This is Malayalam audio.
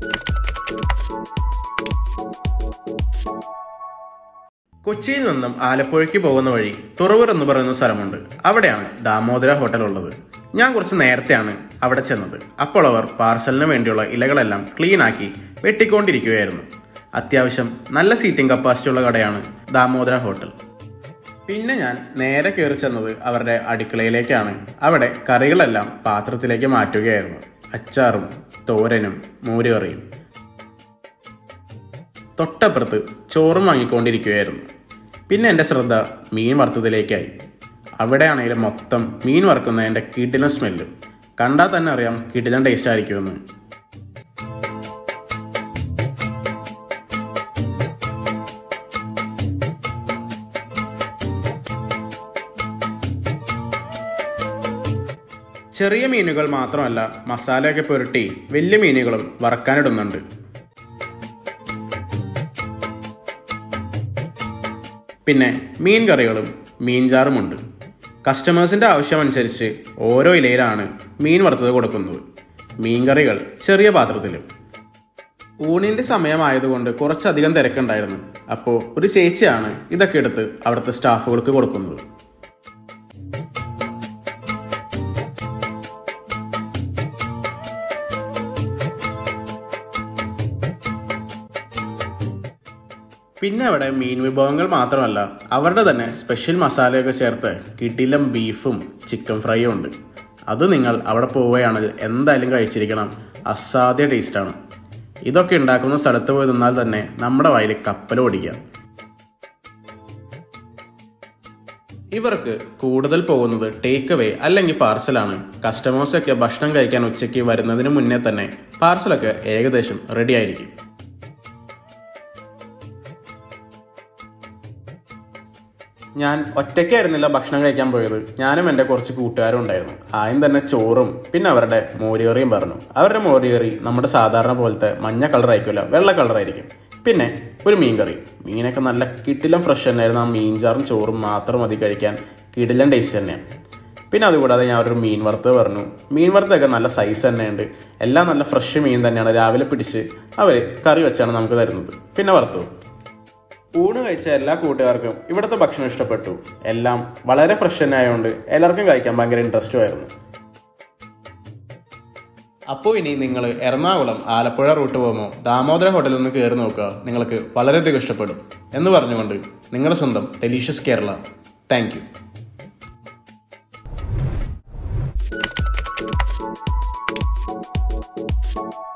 കൊച്ചിയിൽ നിന്നും ആലപ്പുഴയ്ക്ക് പോകുന്ന വഴി തുറവൂർ എന്ന് പറയുന്ന സ്ഥലമുണ്ട് അവിടെയാണ് ദാമോദര ഹോട്ടൽ ഉള്ളത് ഞാൻ കുറച്ച് നേരത്തെയാണ് അവിടെ ചെന്നത് അപ്പോൾ അവർ പാർസലിന് വേണ്ടിയുള്ള ഇലകളെല്ലാം ക്ലീൻ ആക്കി വെട്ടിക്കൊണ്ടിരിക്കുകയായിരുന്നു അത്യാവശ്യം നല്ല സീറ്റിംഗ് കപ്പാസിറ്റി ഉള്ള കടയാണ് ദാമോദര ഹോട്ടൽ പിന്നെ ഞാൻ നേരെ കയറി ചെന്നത് അവരുടെ അടുക്കളയിലേക്കാണ് അവിടെ കറികളെല്ലാം പാത്രത്തിലേക്ക് മാറ്റുകയായിരുന്നു അച്ചാറും തോരനും മോരുകറിയും തൊട്ടപ്പുറത്ത് ചോറും വാങ്ങിക്കൊണ്ടിരിക്കുകയായിരുന്നു പിന്നെ എൻ്റെ ശ്രദ്ധ മീൻ വറുത്തതിലേക്കായി അവിടെയാണെങ്കിലും മൊത്തം മീൻ വറുക്കുന്നതിൻ്റെ കിടിലൻ സ്മെല്ല് കണ്ടാൽ തന്നെ അറിയാം കിടിലൻ ടേസ്റ്റ് ആയിരിക്കുമെന്ന് ചെറിയ മീനുകൾ മാത്രമല്ല മസാലയൊക്കെ പുരട്ടി വലിയ മീനുകളും വറക്കാനിടുന്നുണ്ട് പിന്നെ മീൻ കറികളും മീൻചാറുമുണ്ട് കസ്റ്റമേഴ്സിൻ്റെ ആവശ്യമനുസരിച്ച് ഓരോ ഇലയിലാണ് മീൻ വറുത്തത് കൊടുക്കുന്നത് മീൻ കറികൾ ചെറിയ പാത്രത്തിലും ഊണിൻ്റെ സമയമായതുകൊണ്ട് കുറച്ചധികം തിരക്കുണ്ടായിരുന്നു അപ്പോൾ ഒരു ചേച്ചിയാണ് ഇതൊക്കെ എടുത്ത് അവിടുത്തെ സ്റ്റാഫുകൾക്ക് കൊടുക്കുന്നത് പിന്നെ അവിടെ മീൻ വിഭവങ്ങൾ മാത്രമല്ല അവരുടെ തന്നെ സ്പെഷ്യൽ മസാലയൊക്കെ ചേർത്ത് കിടിലം ബീഫും ചിക്കൻ ഫ്രൈയും ഉണ്ട് അത് നിങ്ങൾ അവിടെ പോവുകയാണെങ്കിൽ എന്തായാലും കഴിച്ചിരിക്കണം അസാധ്യ ടേസ്റ്റാണ് ഇതൊക്കെ ഉണ്ടാക്കുന്ന സ്ഥലത്ത് പോയി നിന്നാൽ തന്നെ നമ്മുടെ വായിൽ കപ്പൽ ഓടിക്കാം ഇവർക്ക് കൂടുതൽ പോകുന്നത് ടേക്ക് അവേ അല്ലെങ്കിൽ പാർസലാണ് കസ്റ്റമേഴ്സൊക്കെ ഭക്ഷണം കഴിക്കാൻ ഉച്ചയ്ക്ക് വരുന്നതിന് മുന്നേ തന്നെ പാർസലൊക്കെ ഏകദേശം റെഡി ആയിരിക്കും ഞാൻ ഒറ്റയ്ക്കായിരുന്നില്ല ഭക്ഷണം കഴിക്കാൻ പോയത് ഞാനും എൻ്റെ കുറച്ച് കൂട്ടുകാരും ഉണ്ടായിരുന്നു ആദ്യം തന്നെ ചോറും പിന്നെ അവരുടെ മോരുകറിയും പറഞ്ഞു അവരുടെ മോരുകറി നമ്മുടെ സാധാരണ പോലത്തെ മഞ്ഞ കളർ ആയിരിക്കില്ല വെള്ള കളറായിരിക്കും പിന്നെ ഒരു മീൻ കറി മീനൊക്കെ നല്ല കിട്ടിലും ഫ്രഷ് തന്നെയായിരുന്നു ആ മീൻചാറും ചോറും മാത്രം മതി കഴിക്കാൻ കിടിലൻ ടേസ്റ്റ് തന്നെയാണ് പിന്നെ അതുകൂടാതെ ഞാൻ ഒരു മീൻ വറുത്ത് പറഞ്ഞു മീൻ വറുത്തൊക്കെ നല്ല സൈസ് തന്നെയുണ്ട് എല്ലാം നല്ല ഫ്രഷ് മീൻ തന്നെയാണ് രാവിലെ പിടിച്ച് അവർ കറി വെച്ചാണ് നമുക്ക് തരുന്നത് പിന്നെ വറുത്തു ഊണ് കഴിച്ച എല്ലാ കൂട്ടുകാർക്കും ഇവിടുത്തെ ഭക്ഷണം ഇഷ്ടപ്പെട്ടു എല്ലാം വളരെ ഫ്രഷ് തന്നെ ആയതുകൊണ്ട് എല്ലാവർക്കും കഴിക്കാൻ ഭയങ്കര ഇൻട്രസ്റ്റും ആയിരുന്നു അപ്പോൾ ഇനി നിങ്ങൾ എറണാകുളം ആലപ്പുഴ റൂട്ട് പോകുമ്പോൾ ദാമോദര ഹോട്ടലിൽ ഒന്ന് കയറി നോക്കുക നിങ്ങൾക്ക് വളരെയധികം ഇഷ്ടപ്പെടും എന്ന് പറഞ്ഞുകൊണ്ട് നിങ്ങളുടെ സ്വന്തം ഡെലീഷ്യസ് കേരള താങ്ക് യു